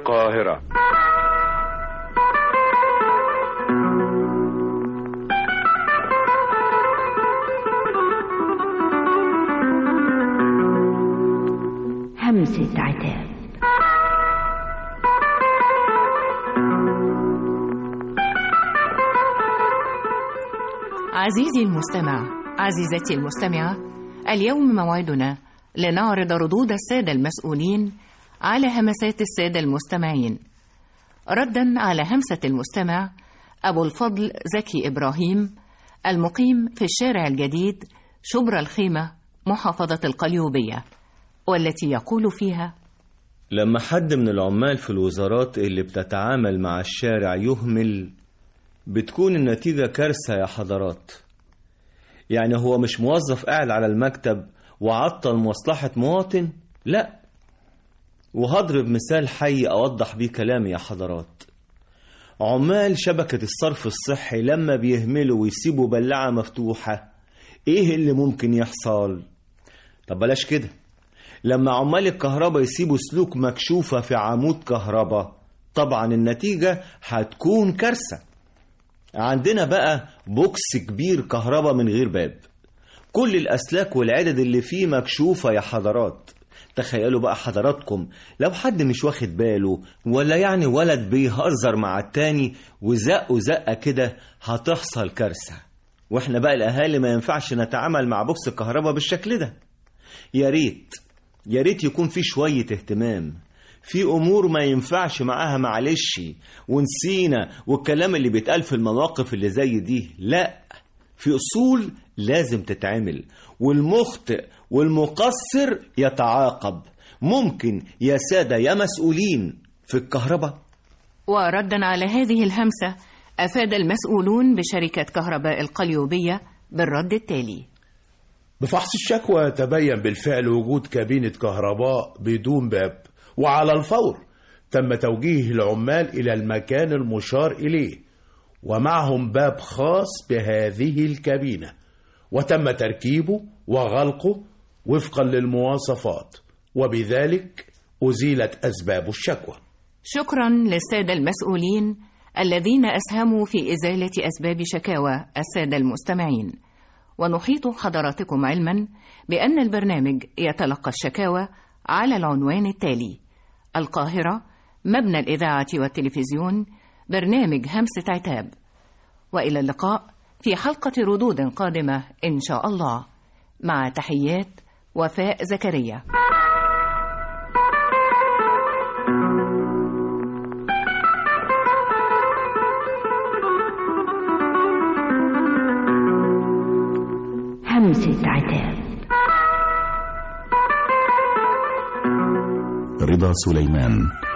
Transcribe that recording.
القاهرة همسة عتاب عزيزي المستمع عزيزتي المستمعة اليوم موعدنا لنعرض ردود السادة المسؤولين على همسات السادة المستمعين ردا على همسة المستمع أبو الفضل زكي إبراهيم المقيم في الشارع الجديد شبرا الخيمة محافظة القليوبية والتي يقول فيها لما حد من العمال في الوزارات اللي بتتعامل مع الشارع يهمل بتكون النتيجة كارثة يا حضرات يعني هو مش موظف قاعد على المكتب وعطل مصلحة مواطن لا وهضرب مثال حي أوضح بيه كلامي يا حضرات عمال شبكة الصرف الصحي لما بيهملوا ويسيبوا بلاعة مفتوحة ايه اللي ممكن يحصل طب بلاش كده لما عمال الكهرباء يسيبوا سلوك مكشوفة في عمود كهرباء طبعا النتيجة هتكون كارثة عندنا بقى بوكس كبير كهرباء من غير باب كل الأسلاك والعدد اللي فيه مكشوفة يا حضرات تخيلوا بقى حضراتكم لو حد مش واخد باله ولا يعني ولد بيهزر مع التاني وزقه زقة كده هتحصل كارثة واحنا بقى الأهالي ما ينفعش نتعامل مع بوكس الكهرباء بالشكل ده يا ريت يا ريت يكون في شوية اهتمام في امور ما ينفعش معاها معلش ونسينا والكلام اللي بيتقال في المواقف اللي زي دي لا في اصول لازم تتعمل والمخطئ والمقصر يتعاقب ممكن يا سادة يا مسؤولين في الكهرباء وردا على هذه الهمسة أفاد المسؤولون بشركة كهرباء القليوبية بالرد التالي بفحص الشكوى تبين بالفعل وجود كابينة كهرباء بدون باب وعلى الفور تم توجيه العمال إلى المكان المشار إليه ومعهم باب خاص بهذه الكابينة وتم تركيبه وغلقه وفقا للمواصفات وبذلك أزيلت أسباب الشكوى شكرا للسادة المسؤولين الذين أسهموا في إزالة أسباب شكاوى السادة المستمعين ونحيط حضراتكم علما بأن البرنامج يتلقى الشكاوى على العنوان التالي القاهرة مبنى الإذاعة والتلفزيون برنامج همسة عتاب وإلى اللقاء في حلقة ردود قادمة إن شاء الله مع تحيات وفاء زكريا همسة عتاب رضا سليمان